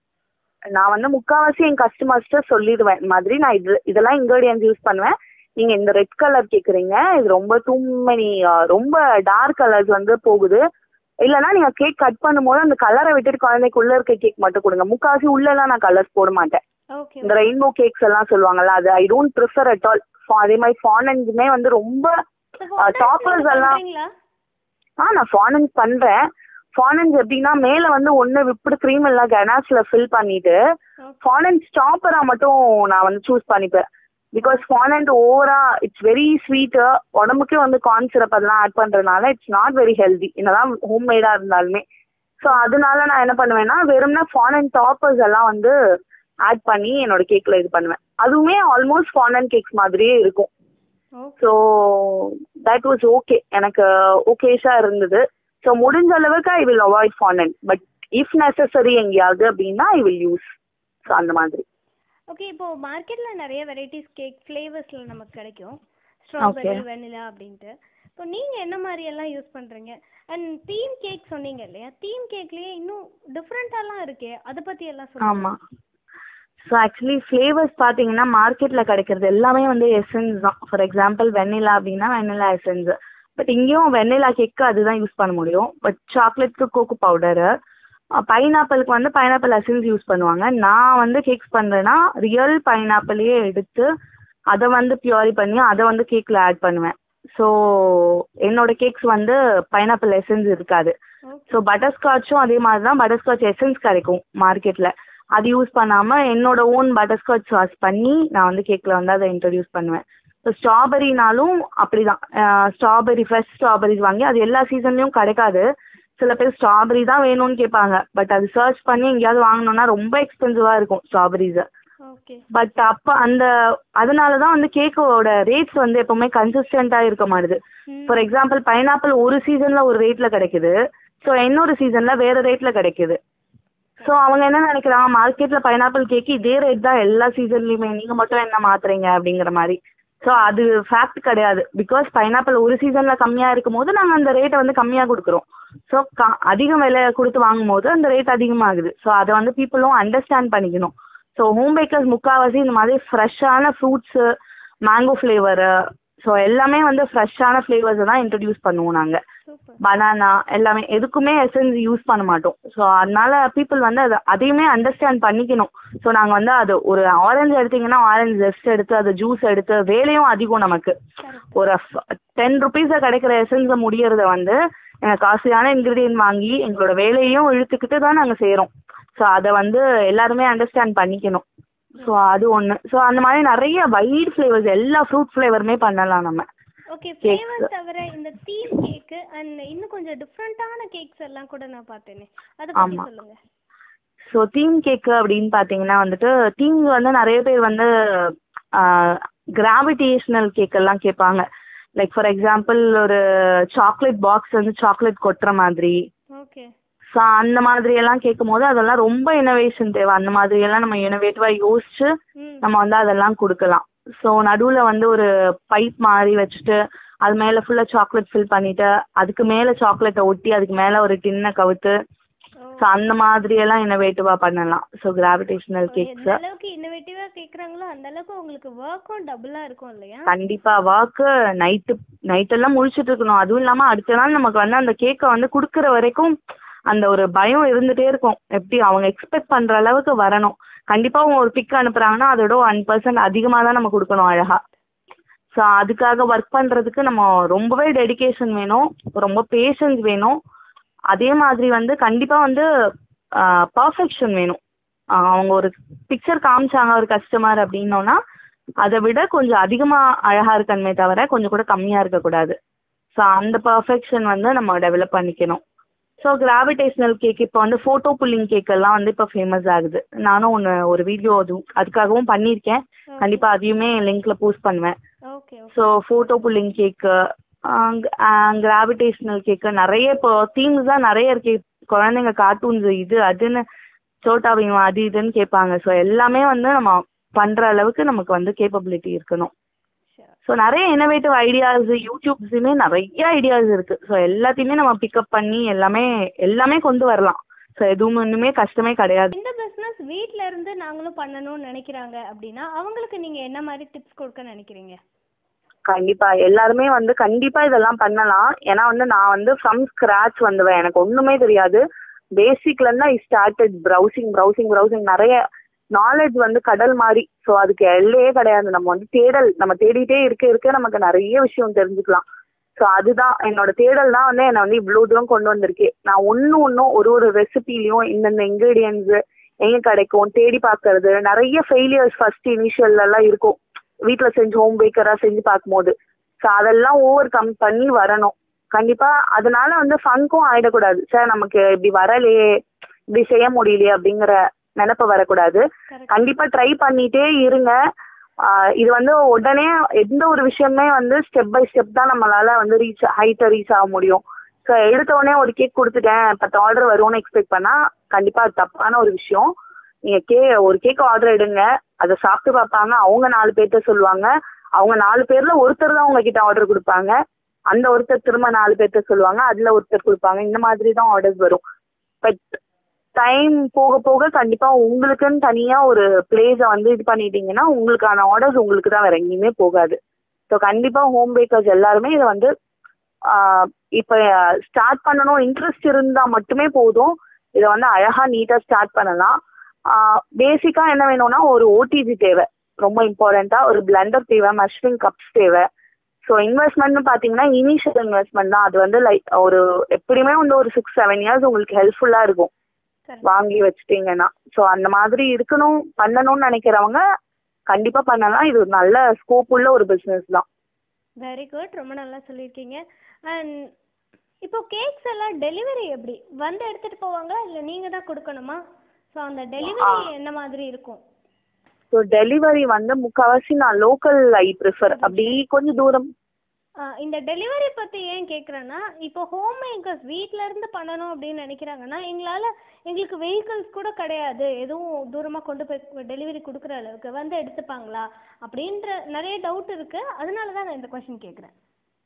நான் வந்து முக்காவாசி என் கஸ்டமர்ஸ்ட சொல்லிடுவேன் இந்த மாதிரி நான் இது இதெல்லாம் இன்கிரீடியன்ஸ் யூஸ் பண்ணுவேன் நீங்க இந்த ரெட் கலர் கேக்குறீங்க இது ரொம்ப டூ மெனி ரொம்ப டார்க் கலர்ஸ் வந்து போகுது இல்லனா நீங்க கேக் கட் பண்ணும்போது அந்த கலரை விட்டுட்டு குழந்தைக்கு உள்ள இருக்க கேக் மட்டும் கொடுங்க முக்காவாசி உள்ள எல்லாம் நான் கலர்ஸ் போட மாட்டேன் ஓகே இந்த ரெயின்போ கேக்ஸ் எல்லாம் சொல்லுவாங்கல்ல அது I don't prefer at all அதே மாதிரி ஃபானன்ஸுமே வந்து ரொம்ப choppers எல்லாம் ஆ நான் ஃபானன்ஸ் பண்றேன் ஃபானன்ஸ் எப்படின்னா மேல வந்து ஒண்ணு விப்புடு க்ரீம் எல்லாம் கனாஸ்ல ஃபில் பண்ணிட்டு ஃபானன்ஸ் ஸ்டாப்பரா மட்டும் நான் வந்து சூஸ் பண்ணிப்பேன் பிகாஸ் ஃபானன்ட் ஓவரா இட்ஸ் வெரி ஸ்வீட் உடம்புக்கே வந்து கார்ன் சிரப் அதெல்லாம் ஆட் பண்றதுனால இட்ஸ் நாட் வெரி ஹெல்தி என்னதான் ஹோம் மேடா இருந்தாலுமே ஸோ அதனால நான் என்ன பண்ணுவேன்னா வெறும்னா ஃபானன்ட் டாப்பர்ஸ் எல்லாம் வந்து ஆட் பண்ணி என்னோட கேக்ல இது பண்ணுவேன் அதுவுமே ஆல்மோஸ்ட் ஃபானன் கேக்ஸ் மாதிரியே இருக்கும் ஸோ தட் வாஸ் ஓகே எனக்கு ஓகேஷா இருந்தது ஸோ முடிஞ்ச அளவுக்கு ஐ வில் அவாய்ட் ஃபானன் பட் இஃப் நெசசரி எங்கேயாவது அப்படின்னா ஐ வில் யூஸ் ஸோ அந்த மாதிரி ஓகே இப்போ மார்க்கெட்ல நிறைய வெரைட்டிஸ் கேக் ஃப்ளேவர்ஸ்ல நமக்கு கிடைக்கும் ஸ்ட்ராபெரி வெனிலா அப்படின்ட்டு இப்போ நீங்க என்ன மாதிரி எல்லாம் யூஸ் பண்றீங்க அண்ட் தீம் கேக் சொன்னீங்க இல்லையா தீம் கேக்லயே இன்னும் டிஃப்ரெண்டாலாம் இருக்கே அத பத்தி எல்லாம் சொல்லுங்க ஆமா ஸோ ஆக்சுவலி ஃப்ளேவர்ஸ் பார்த்தீங்கன்னா மார்க்கெட்ல கிடைக்கிறது எல்லாமே வந்து எசன்ஸ் தான் ஃபார் எக்ஸாம்பிள் வெண்ணிலா அப்படின்னா வெண்ணிலா எசன்ஸ் பட் இங்கேயும் வெண்ணிலா கேக்கு அதுதான் யூஸ் பண்ண முடியும் பட் சாக்லேட்க்கு கோகோ பவுடரு பைனாப்பிளுக்கு வந்து பைனாப்பிள் எசன்ஸ் யூஸ் பண்ணுவாங்க நான் வந்து கேக்ஸ் பண்றேன்னா ரியல் பைனாப்பிளையே எடுத்து அதை வந்து பியூரி பண்ணி அதை வந்து கேக்ல ஆட் பண்ணுவேன் ஸோ என்னோட கேக்ஸ் வந்து பைனாப்பிள் எசன்ஸ் இருக்காது ஸோ பட்டர்ஸ்காட்சும் அதே மாதிரி தான் பட்டர்ஸ்காட்ச் எசன்ஸ் கிடைக்கும் மார்க்கெட்ல அது யூஸ் பண்ணாம என்னோட ஓன் பட்டர்ஸ்காட்ச் சாஸ் பண்ணி நான் வந்து கேக்ல வந்து அதை இன்ட்ரடியூஸ் பண்ணுவேன் ஸோ ஸ்ட்ராபெரினாலும் அப்படிதான் ஸ்ட்ராபெரி ஃப்ரெஷ் ஸ்ட்ராபெரிஸ் வாங்கி அது எல்லா சீசன்லயும் கிடைக்காது சில பேர் ஸ்ட்ராபெரி தான் வேணும்னு கேட்பாங்க பட் அது சர்ச் பண்ணி எங்கேயாவது வாங்கணும்னா ரொம்ப எக்ஸ்பென்சிவா இருக்கும் ஸ்ட்ராபெரிஸ் ஓகே பட் அப்ப அந்த அதனாலதான் வந்து கேக்கோட ரேட்ஸ் வந்து எப்பவுமே கன்சிஸ்டன்டா இருக்க மாட்டுது ஃபார் எக்ஸாம்பிள் பைனாப்பிள் ஒரு சீசன்ல ஒரு ரேட்ல கிடைக்குது ஸோ இன்னொரு சீசன்ல வேற ரேட்ல கிடைக்குது ஸோ அவங்க என்ன நினைக்கிறாங்க மார்க்கெட்ல பைனாப்பிள் கேக் இதே ரேட் தான் எல்லா சீசன்லயுமே நீங்க மட்டும் என்ன மாத்துறீங்க அப்படிங்கிற மாதிரி ஸோ அது ஃபேக்ட் கிடையாது பிகாஸ் பைனாப்பிள் ஒரு சீசன்ல கம்மியா இருக்கும் போது நாங்க அந்த ரேட்டை வந்து கம்மியா கொடுக்குறோம் ஸோ அதிக விலை கொடுத்து வாங்கும் போது அந்த ரேட் அதிகமாகுது ஸோ அதை வந்து பீப்புளும் அண்டர்ஸ்டாண்ட் பண்ணிக்கணும் ஸோ ஹோம் பேக்கர்ஸ் முக்காவாசி இந்த மாதிரி ஃப்ரெஷ்ஷான ஃப்ரூட்ஸ் மேங்கோ ஃபிளேவர் ஸோ எல்லாமே வந்து ஃப்ரெஷ்ஷான ஃப்ளேவர்ஸ் தான் இன்ட்ரடியூஸ் பண்ணுவோம் நாங்க சூப்பர் பனானா எல்லாமே எதுக்குமே எசன்ஸ் யூஸ் பண்ண மாட்டோம் ஸோ அதனால பீப்புள் வந்து அதை அதையுமே அண்டர்ஸ்டாண்ட் பண்ணிக்கணும் ஸோ நாங்க வந்து அது ஒரு ஆரஞ்சு எடுத்தீங்கன்னா ஆரஞ்சு ஜெஸ்ட் எடுத்து அது ஜூஸ் எடுத்து வேலையும் அதிகம் நமக்கு கரெக்ட் ஒரு டென் ருபீஸ்ல கிடைக்கிற எசன்ஸ்ல முடியறத வந்து எங்க காஸ்ட்லியான இன்கிரீடியன்ட் வாங்கி எங்களோட வேலையும் இழுத்துக்கிட்டு தான் நாங்க செய்யறோம் ஸோ அதை வந்து எல்லாருமே அண்டர்ஸ்டாண்ட் பண்ணிக்கணும் ஸோ அது ஒண்ணு ஸோ அந்த மாதிரி நிறைய வைட் ஃபிளேவர்ஸ் எல்லா ஃப்ரூட் ஃபிளேவருமே பண்ணலாம் நம்ம ஓகே ஃப்ளேவர்ஸ் தவிர இந்த தீம் கேக் அண்ட் இன்னும் கொஞ்சம் டிஃப்ரெண்டான கேக்ஸ் எல்லாம் கூட நான் பார்த்தேனே அத பத்தி ஆமா. சொல்லுங்க ஸோ தீம் கேக் அப்படின்னு பாத்தீங்கன்னா வந்துட்டு தீம் வந்து நிறைய பேர் வந்து கிராவிடேஷனல் கேக் எல்லாம் கேட்பாங்க லைக் ஃபார் எக்ஸாம்பிள் ஒரு சாக்லேட் பாக்ஸ் வந்து சாக்லேட் கொட்டுற மாதிரி ஓகே ஸோ அந்த மாதிரி எல்லாம் கேட்கும் போது அதெல்லாம் ரொம்ப இனோவேஷன் தேவை அந்த மாதிரி எல்லாம் நம்ம இனோவேட்டிவா யோசிச்சு ம் நம்ம வந்து அதெல்லாம் கொடுக்கலாம் ஸோ நடுவுல வந்து ஒரு பைப் மாதிரி வச்சுட்டு அது மேல ஃபுல்லா சாக்லேட் ஃபில் பண்ணிட்டு அதுக்கு மேல சாக்லேட்டை ஒட்டி அதுக்கு மேல ஒரு டின்னை கவுத்து ஓ ஸோ அந்த மாதிரி எல்லாம் இனோவேட்டிவா பண்ணலாம் ஸோ கிராவிடேஷனல் கேக்ஸ் எந்த அளவுக்கு இன்னோவேட்டிவா கேக்குறாங்களோ அந்த அளவுக்கு உங்களுக்கு ஒர்க்கும் டபுளா இருக்கும் இல்லையா கண்டிப்பா வாக்கு நைட்டு நைட் எல்லாம் முழிச்சிட்டு இருக்கணும் அதுவும் இல்லாம அடுத்த நாள் நமக்கு வந்து அந்த கேக்கை வந்து குடுக்கற வரைக்கும் அந்த ஒரு பயம் இருந்துட்டே இருக்கும் எப்படி அவங்க எக்ஸ்பெக்ட் பண்ற அளவுக்கு வரணும் கண்டிப்பா அவங்க ஒரு பிக் அனுப்புறாங்கன்னா அதோட ஒன் பர்சன்ட் அதிகமா தான் நம்ம கொடுக்கணும் அழகா ஸோ அதுக்காக ஒர்க் பண்றதுக்கு நம்ம ரொம்பவே டெடிகேஷன் வேணும் ரொம்ப பேஷன்ஸ் வேணும் அதே மாதிரி வந்து கண்டிப்பா வந்து பர்ஃபெக்ஷன் வேணும் ஆஹ் அவங்க ஒரு பிக்சர் காமிச்சாங்க ஒரு கஸ்டமர் அப்படின்னோம்னா அதை விட கொஞ்சம் அதிகமா அழகா இருக்கணுமே தவிர கொஞ்சம் கூட கம்மியா இருக்கக்கூடாது ஸோ அந்த பர்ஃபெக்ஷன் வந்து நம்ம டெவலப் பண்ணிக்கணும் ஸோ கிராவிடேஷனல் கேக் இப்போ வந்து போட்டோ புல்லிங் கேக் எல்லாம் வந்து இப்போ ஃபேமஸ் ஆகுது நானும் ஒன்று ஒரு வீடியோ அது அதுக்காகவும் பண்ணியிருக்கேன் கண்டிப்பா அதையுமே லிங்க்ல போஸ்ட் பண்ணுவேன் okay okay so photo pulling cake gravitational cake நிறைய இப்போ தீம்ஸ் தான் நிறைய இருக்கு குழந்தைங்க கார்ட்டூன்ஸ் இது அதுன்னு சோட்டா பீம் அது இதுன்னு கேட்பாங்க ஸோ எல்லாமே வந்து நம்ம பண்ற அளவுக்கு நமக்கு வந்து கேப்பபிலிட்டி இருக்கணும் ஸோ நிறைய இனோவேட்டிவ் ஐடியாஸ் யூடியூப்ஸுமே நிறைய ஐடியாஸ் இருக்கு ஸோ எல்லாத்தையுமே நம்ம பிக்கப் பண்ணி எல்லாமே எல்லாமே கொண்டு வரலாம் ஸோ எதுவும் ஒண்ணுமே கஷ்டமே கிடையாது இந்த பிசினஸ் வீட்ல இருந்து நாங்களும் பண்ணணும்னு நினைக்கிறாங்க அப்படின்னா அவங்களுக்கு நீங்க என்ன மாதிரி டிப்ஸ் கொடுக்க நினைக்கிறீங்க கண்டிப்பா எல்லாருமே வந்து கண்டிப்பா இதெல்லாம் பண்ணலாம் ஏன்னா வந்து நான் வந்து ஃப்ரம் ஸ்கிராச் வந்துவேன் எனக்கு ஒண்ணுமே தெரியாது பேசிக்ல இருந்து I started browsing browsing browsing நிறைய நாலேஜ் வந்து கடல் மாதிரி ஸோ அதுக்கு எல்லையே கிடையாது நம்ம வந்து தேடல் நம்ம தேடிட்டே இருக்க இருக்க நமக்கு நிறைய விஷயம் தெரிஞ்சுக்கலாம் ஸோ அதுதான் என்னோட தேடல் தான் வந்து என்னை வந்து இவ்வளவு தூரம் கொண்டு வந்திருக்கு நான் ஒண்ணு ஒன்னும் ஒரு ஒரு ரெசிபிலையும் இந்தந்த இன்கிரீடியன்ஸ் எங்க கிடைக்கும் தேடி பார்க்கிறது நிறைய ஃபெயிலியர்ஸ் ஃபர்ஸ்ட் இனிஷியல்ல எல்லாம் இருக்கும் வீட்ல செஞ்சு ஹோம் பேக்கரா செஞ்சு பார்க்கும்போது ஸோ அதெல்லாம் ஓவர் கம் பண்ணி வரணும் கண்டிப்பா அதனால வந்து ஃபங்கும் ஆயிடக்கூடாது சார் நமக்கு இப்படி வரலையே இப்படி செய்ய முடியலையே அப்படிங்கிற நினைப்பு வரக்கூடாது கரெக்ட் கண்டிப்பா ட்ரை பண்ணிட்டே இருங்க ஆஹ் இது வந்து உடனே எந்த ஒரு விஷயமே வந்து ஸ்டெப் பை ஸ்டெப் தான் நம்மளால வந்து ரீச் ஹைட்ட ரீச் ஆக முடியும் ஸோ எடுத்த உடனே ஒரு கேக் கொடுத்துட்டேன் பத்து ஆர்டர் வரும்னு எக்ஸ்பெக்ட் பண்ணா கண்டிப்பா அது தப்பான ஒரு விஷயம் நீங்க கே ஒரு கேக் ஆர்டர் எடுங்க அதை சாப்பிட்டு பார்ப்பாங்க அவங்க நாலு பேர்ட்ட சொல்லுவாங்க அவங்க நாலு பேர்ல ஒருத்தர் தான் உங்ககிட்ட ஆர்டர் கொடுப்பாங்க அந்த ஒருத்தர் திரும்ப நாலு பேர்ட்ட சொல்லுவாங்க அதுல ஒருத்தர் கொடுப்பாங்க இந்த மாதிரி தான் ஆர்டர்ஸ் வரும் பட் டைம் போக போக கண்டிப்பா உங்களுக்குன்னு தனியா ஒரு பிளேஸ வந்து இது பண்ணிட்டீங்கன்னா உங்களுக்கான ஆர்டர்ஸ் உங்களுக்கு தான் வேற எங்கேயுமே போகாது ஸோ கண்டிப்பா ஹோம் பேக்கர்ஸ் எல்லாருமே இதை வந்து ஆஹ் இப்ப ஸ்டார்ட் பண்ணணும் இன்ட்ரெஸ்ட் இருந்தா மட்டுமே போதும் இதை வந்து அழகா நீட்டா ஸ்டார்ட் பண்ணலாம் பேசிக்கா என்ன வேணும்னா ஒரு ஓடிஜி தேவை ரொம்ப இம்பார்ட்டண்டா ஒரு பிளண்டர் தேவை மஷ்ரூம் கப்ஸ் தேவை ஸோ இன்வெஸ்ட்மெண்ட்னு பாத்தீங்கன்னா இனிஷியல் இன்வெஸ்ட்மெண்ட் தான் அது வந்து லைக் ஒரு எப்படியுமே வந்து ஒரு சிக்ஸ் செவன் இயர்ஸ் உங்களுக்கு ஹெல்ப்ஃபுல்லா இருக்கும் Correct. வாங்கி வச்சுட்டீங்கன்னா ஸோ அந்த மாதிரி இருக்கணும் பண்ணணும்னு நினைக்கிறவங்க கண்டிப்பா பண்ணலாம் இது ஒரு நல்ல ஸ்கோப் உள்ள ஒரு பிசினஸ் தான் வெரி குட் ரொம்ப நல்லா சொல்லியிருக்கீங்க அண்ட் இப்போ கேக்ஸ் எல்லாம் டெலிவரி எப்படி வந்து எடுத்துட்டு போவாங்களா இல்ல நீங்க தான் கொடுக்கணுமா ஸோ அந்த டெலிவரி என்ன மாதிரி இருக்கும் ஸோ டெலிவரி வந்து முக்காவாசி நான் லோக்கல் ஐ ப்ரிஃபர் அப்படி கொஞ்சம் தூரம் ஆஹ் இந்த டெலிவரி பத்தி ஏன் கேக்குறேன்னா இப்போ ஹோம் மேக்கர்ஸ் வீட்ல இருந்து பண்ணணும் அப்படின்னு நினைக்கிறாங்கன்னா எங்களால எங்களுக்கு வெஹிக்கிள்ஸ் கூட கிடையாது எதுவும் தூரமா கொண்டு போய் டெலிவரி கொடுக்குற அளவுக்கு வந்து எடுத்துப்பாங்களா அப்படின்ற நிறைய டவுட் இருக்கு அதனால தான் நான் இந்த கொஸ்டின் கேக்குறேன்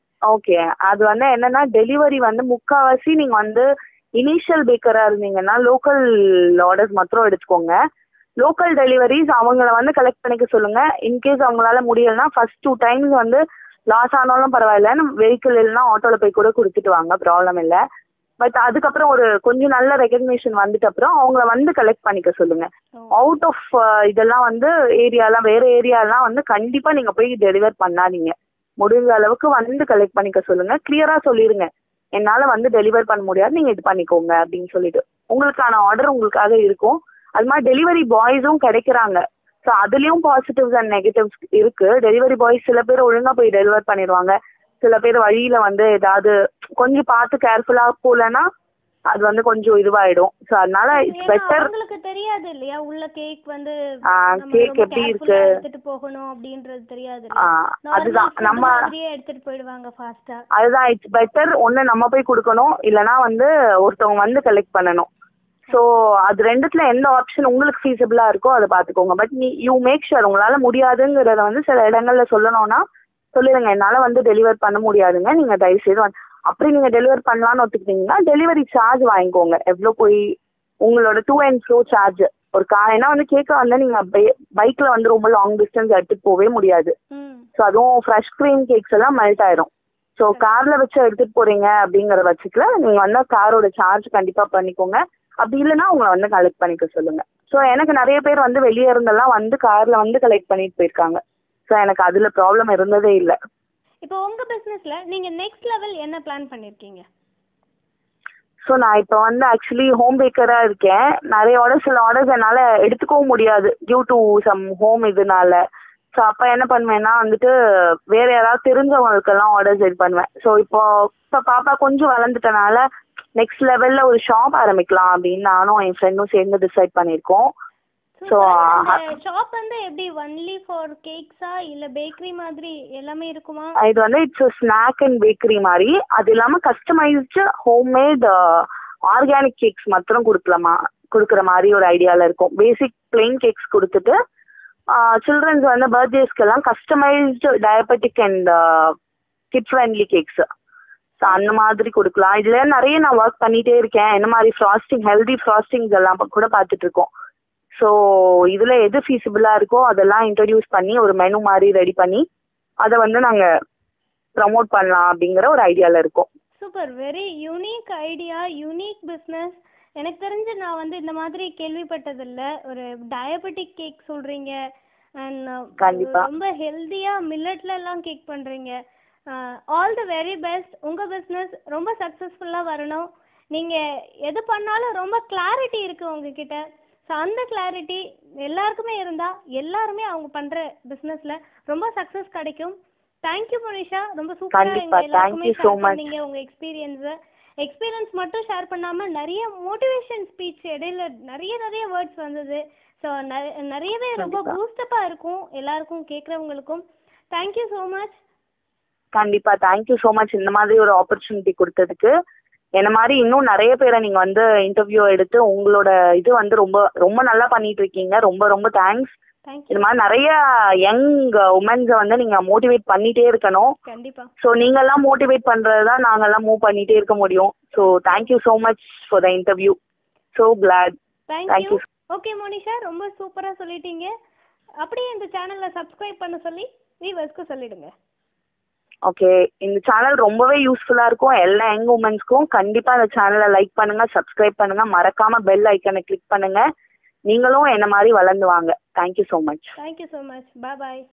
ஓகே அது வந்து என்னன்னா டெலிவரி வந்து முக்காவாசி நீங்க வந்து இனிஷியல் பேக்கரா இருந்தீங்கன்னா லோக்கல் ஆர்டர்ஸ் மாத்திரம் எடுத்துக்கோங்க லோக்கல் டெலிவரிஸ் அவங்கள வந்து கலெக்ட் பண்ணிக்க சொல்லுங்க இன்கேஸ் அவங்களால முடியலன்னா ஃபர்ஸ்ட் டூ டைம்ஸ் வந்து லாஸ் ஆனாலும் பரவாயில்ல நம்ம வெஹிக்கிள் இல்லைன்னா ஆட்டோல போய் கூட கொடுத்துட்டு வாங்க ப்ராப்ளம் இல்ல பட் அதுக்கப்புறம் ஒரு கொஞ்சம் நல்ல ரெகக்னிஷன் வந்துட்டு அப்புறம் அவங்கள வந்து கலெக்ட் பண்ணிக்க சொல்லுங்க ஓ, அவுட் ஆஃப் இதெல்லாம் வந்து ஏரியாலாம் வேற ஏரியாலாம் வந்து கண்டிப்பா நீங்க போய் டெலிவர் பண்ணாதீங்க முடிஞ்ச அளவுக்கு வந்து கலெக்ட் பண்ணிக்க சொல்லுங்க கிளியரா சொல்லிருங்க என்னால வந்து டெலிவர் பண்ண முடியாது நீங்க இது பண்ணிக்கோங்க அப்படின்னு சொல்லிட்டு உங்களுக்கான ஆர்டர் உங்களுக்காக இருக்கும் அது மாதிரி டெலிவரி பாய்ஸும் கிடைக்கிறாங்க ஸோ அதுலயும் பாசிட்டிவ்ஸ் அண்ட் நெகட்டிவ்ஸ் இருக்கு டெலிவரி பாய்ஸ் சில பேர் ஒழுங்கா போய் டெலிவர் பண்ணிடுவாங்க சில பேர் வழியில வந்து ஏதாவது கொஞ்சம் பார்த்து கேர்ஃபுல்லா போலன்னா அது வந்து கொஞ்சம் இதுவாயிடும் ஸோ அதனால இட்ஸ் ஏன்னா பெட்டர் அவங்களுக்கு தெரியாது இல்லையா உள்ள கேக் வந்து நம்ம கேக் ரொம்ப எப்படி careful இருக்கு ஆ எடுத்துட்டு போகணும் அப்படின்றது தெரியாது இல்லையா? ஆஹ் Normal அதுதான் food நம்ம மாதிரியே எடுத்துட்டு போயிடுவாங்க ஃபாஸ்டா அதுதான் இட்ஸ் பெட்டர் ஒண்ணு நம்ம போய் கொடுக்கணும் இல்லனா வந்து ஒருத்தவங்க வந்து கலெக்ட் பண்ணணும் சோ அது ரெண்டுத்துல எந்த ஆப்ஷன் உங்களுக்கு ஃபீஸபிளா இருக்கோ அதை பாத்துக்கோங்க பட் நீ யூ மேக் ஷுர் உங்களால முடியாதுங்கிறத வந்து சில இடங்கள்ல சொல்லணும்னா சொல்லிடுங்க என்னால வந்து டெலிவர் பண்ண முடியாதுங்க நீங்க தயவு செய்து வந்து- அப்படி நீங்க டெலிவர் பண்ணலாம்னு ஒத்துக்கிட்டீங்கன்னா டெலிவரி சார்ஜ் வாங்கிக்கோங்க எவ்வளவு போய் உங்களோட டூ அண்ட் ஃப்ளோ சார்ஜ் ஒரு கார் ஏன்னா வந்து கேட்க வந்து நீங்க பைக்ல வந்து ரொம்ப லாங் டிஸ்டன்ஸ் எடுத்துட்டு போகவே முடியாது ம் ஸோ அதுவும் ஃப்ரெஷ் க்ரீம் கேக்ஸ் எல்லாம் மெல்ட் ஆயிரும் ஸோ கார்ல வச்சு எடுத்துட்டு போறீங்க அப்படிங்கிற பட்சத்துல நீங்க வந்து காரோட சார்ஜ் கண்டிப்பா பண்ணிக்கோங்க அப்படி இல்லைன்னா உங்களை வந்து கலெக்ட் பண்ணிக்க சொல்லுங்க ஸோ எனக்கு நிறைய பேர் வந்து வெளியே இருந்தெல்லாம் வந்து கார்ல வந்து கலெக்ட் பண்ணிட்டு போயிருக்காங்க ஸோ எனக்கு அதுல ப்ராப்ளம் இருந்ததே இல்லை இப்போ உங்க பிசினஸ்ல நீங்க நெக்ஸ்ட் லெவல் என்ன பிளான் பண்ணிருக்கீங்க ஸோ நான் இப்போ வந்து ஆக்சுவலி ஹோம் பேக்கரா இருக்கேன் நிறைய ஆர்டர் சில ஆர்டர்ஸ் என்னால எடுத்துக்கவும் முடியாது டியூ டு சம் ஹோம் இதனால ஸோ அப்ப என்ன பண்ணுவேன்னா வந்துட்டு வேற யாராவது தெரிஞ்சவங்களுக்கெல்லாம் ஆர்டர்ஸ் இது பண்ணுவேன் ஸோ இப்போ இப்போ பாப்பா கொஞ்சம் வளர்ந்துட்டனால நெக்ஸ்ட் லெவல்ல ஒரு ஷாப் ஆரம்பிக்கலாம் அப்படின்னு நானும் என் ஃப்ரெண்டும் சேர்ந்து டிசைட் பண்ணியிருக்கோம் So, ஷாப் வந்து எப்படி ஒன்லி ஃபார் கேக்ஸா இல்ல பேக்கரி மாதிரி எல்லாமே இருக்குமா இது வந்து இட்ஸ் ஸ்நாக் அண்ட் பேக்கரி மாதிரி அது இல்லாம கஸ்டமைஸ்டு ஹோம்மேட் ஆர்கானிக் கேக்ஸ் மாத்திரம் கொடுக்கலாமா கொடுக்குற மாதிரி ஒரு ஐடியால இருக்கும் பேசிக் பிளெயின் கேக்ஸ் கொடுத்துட்டு சில்ட்ரன்ஸ் வந்து பர்த்டேஸ்க்கு எல்லாம் customised diabetic and kid friendly cakes so அந்த மாதிரி கொடுக்கலாம் இதுல நிறைய நான் ஒர்க் பண்ணிட்டே இருக்கேன் என்ன மாதிரி ஃப்ராஸ்டிங் ஹெல்தி ஃப்ராஸ்டிங்ஸ் எல்லாம் கூட பார்த்துட்டு இருக்கோம் ஸோ இதுல எது ஃபீஸிபிளா இருக்கோ அதெல்லாம் இன்ட்ரடியூஸ் பண்ணி ஒரு மெனு மாதிரி ரெடி பண்ணி அதை வந்து நாங்க ப்ரமோட் பண்ணலாம் அப்படிங்கிற ஒரு ஐடியால இருக்கோம் super very unique idea unique business எனக்கு தெரிஞ்சு நான் வந்து இந்த மாதிரி கேள்விப்பட்டதில்ல ஒரு டயபெட்டிக் கேக் சொல்றீங்க அண்ட் கண்டிப்பா. ரொம்ப ஹெல்தியா மில்லட்ல எல்லாம் கேக் பண்றீங்க ஆல் தி வெரி பெஸ்ட் உங்க பிசினஸ் ரொம்ப சக்சஸ்ஃபுல்லா வரணும் நீங்க எது பண்ணாலும் ரொம்ப கிளாரிட்டி இருக்கு உங்ககிட்ட ஸோ அந்த கிளாரிட்டி எல்லாருக்குமே இருந்தா எல்லாருமே அவங்க பண்ற பிசினஸ்ல ரொம்ப சக்சஸ் கிடைக்கும் தேங்க்யூ மனிஷா ரொம்ப சூப்பரா கண்டிப்பா. எங்க எல்லாருக்குமே Thank you so share much. பண்ணீங்க உங்க எக்ஸ்பீரியன்ஸ் எக்ஸ்பீரியன்ஸ் மட்டும் ஷேர் பண்ணாம நிறைய மோட்டிவேஷன் ஸ்பீச் இடையில நிறைய நிறைய வேர்ட்ஸ் வந்தது ஸோ நிறையவே ரொம்ப கண்டிப்பா. பூஸ்டப்பா இருக்கும் எல்லாருக்கும் கேட்கறவங்களுக்கும் தேங்க்யூ ஸோ மச் கண்டிப்பா தேங்க்யூ ஸோ மச் இந்த மாதிரி ஒரு ஆப்பர்ச்சுனிட்டி கொடுத்ததுக்கு என்ன மாதிரி இன்னும் நிறைய பேரை நீங்க வந்து இன்டர்வியூ எடுத்து உங்களோட இது வந்து ரொம்ப ரொம்ப நல்லா பண்ணிட்டு இருக்கீங்க ரொம்ப ரொம்ப தேங்க்ஸ் தேங்க்யூ இது மாதிரி நிறைய யங் உமன்ஸை வந்து நீங்க மோட்டிவேட் பண்ணிட்டே இருக்கணும் கண்டிப்பா ஸோ நீங்க எல்லாம் மோட்டிவேட் பண்றதுதான் நாங்க எல்லாம் மூவ் பண்ணிட்டே இருக்க முடியும் so thank you so much for the interview so glad thank you thank you okay Monisha ரொம்ப சூப்பரா சொல்லிட்டீங்க அப்படியே இந்த சேனலை சப்ஸ்கிரைப் பண்ண சொல்லி வியூவர்ஸ்க்கு சொல்லிடுங்க ஓகே இந்த சேனல் ரொம்பவே யூஸ்ஃபுல்லா இருக்கும் எல்லா யங் உமன்ஸ்க்கும் கண்டிப்பா இந்த சேனலை லைக் பண்ணுங்க சப்ஸ்கிரைப் பண்ணுங்க மறக்காம பெல் ஐக்கனை கிளிக் பண்ணுங்க நீங்களும் என்ன மாதிரி வளர்ந்து வாங்க thank you so much thank you so much bye பாய்